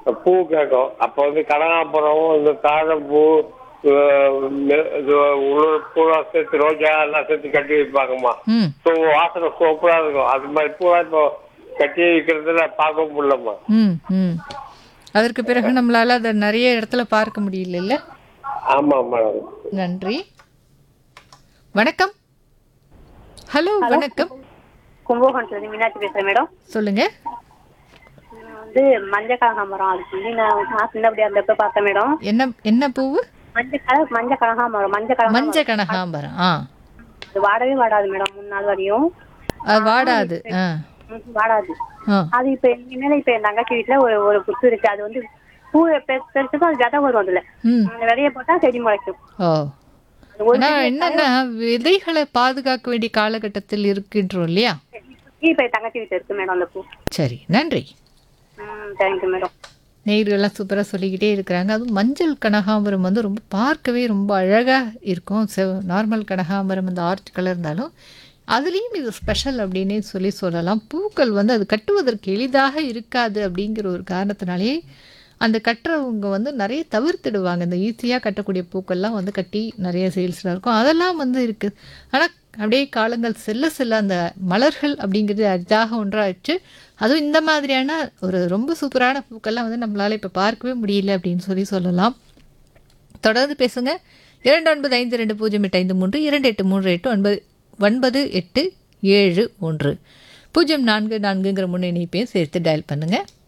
பூ கேட்கும் அப்போ வந்து கனகாம்பரம் இந்த தாழம்பூ அஹ், மெ- இது உள்ள பூலாம் சேர்த்து ரோஜா எல்லாம் சேர்த்து கட்டி வைப்பாங்கம்மா ம் ஸோ வாசனை சூப்பரா இருக்கும் அது மாதிரி பூலாம் இப்போ கட்டி வைக்கிறதுல பார்க்க முடியலம்மா ம் ம் அதற்கு பிறகு நம்மளால அதை நிறைய இடத்துல பார்க்க முடியல ஆமா மேடம் நன்றி வணக்கம் ஹலோ வணக்கம் கும்பகோணத்துல மீனாட்சி பேசுறேன் மேடம் சொல்லுங்க நான் வந்து மஞ்சள் கனகாமரம் அதுக்கு வந்து நான் நான் சின்னபடியா இருந்தப்ப பார்த்தேன் மேடம் என்ன என்ன பூவு மஞ்சள் கலர் மஞ்சள் கனகாமரம் மஞ்சள் கனகாமரம் மஞ்ச கனகாம்பரம் ஆ அது வாடவே வாடாது மேடம் மூணு நாள் வரையும் அது வாடாது ஆ ம், வாடாது ஆ அது இப்ப இனிமேல இப்ப என் தங்கச்சி வீட்டுல ஒரு ஒரு புத்து இருக்கு அது வந்து பூ பெ- பெருசுக்கும் அது விதை வரும் அதுல ம் அந்த விதைய போட்டா செடி முளைக்கும் ஓ அது ஒரு ஆனா என்னன்னா விதைகளை பாதுகாக்க வேண்டிய காலகட்டத்தில் இருக்கின்றோம் இல்லையா இப்ப என் தங்கச்சி வீட்டுல இருக்கு மேடம் அந்த பூ சரி நன்றி ம் தேங்க்யூ மேடம் நேயர்கள்லாம் சூப்பராக சொல்லிக்கிட்டே இருக்கிறாங்க அதுவும் மஞ்சள் கனகாம்பரம் வந்து ரொம்ப பார்க்கவே ரொம்ப அழகாக இருக்கும் செவ் நார்மல் கனகாம்பரம் அந்த ஆர்ட் கலர் இருந்தாலும் அதுலேயும் இது ஸ்பெஷல் அப்படின்னே சொல்லி சொல்லலாம் பூக்கள் வந்து அது கட்டுவதற்கு எளிதாக இருக்காது அப்படிங்கிற ஒரு காரணத்தினாலேயே அந்த கட்டுறவங்க வந்து நிறைய தவிர்த்துடுவாங்க இந்த ஈஸியாக கட்டக்கூடிய பூக்கள்லாம் வந்து கட்டி நிறைய சேல்ஸில் இருக்கும் அதெல்லாம் வந்து இருக்குது ஆனால் அப்படியே காலங்கள் செல்ல செல்ல அந்த மலர்கள் அப்படிங்கிறது அரிதாக ஒன்றாச்சு அதுவும் இந்த மாதிரியான ஒரு ரொம்ப சூப்பரான பூக்கள்லாம் வந்து நம்மளால் இப்போ பார்க்கவே முடியல அப்படின்னு சொல்லி சொல்லலாம் தொடர்ந்து பேசுங்க இரண்டு ஒன்பது ஐந்து ரெண்டு பூஜ்ஜியம் எட்டு ஐந்து மூன்று இரண்டு எட்டு மூன்று எட்டு ஒன்பது ஒன்பது எட்டு ஏழு ஒன்று பூஜ்ஜியம் நான்கு நான்குங்கிற முன் இணைப்பையும் சேர்த்து டயல் பண்ணுங்கள்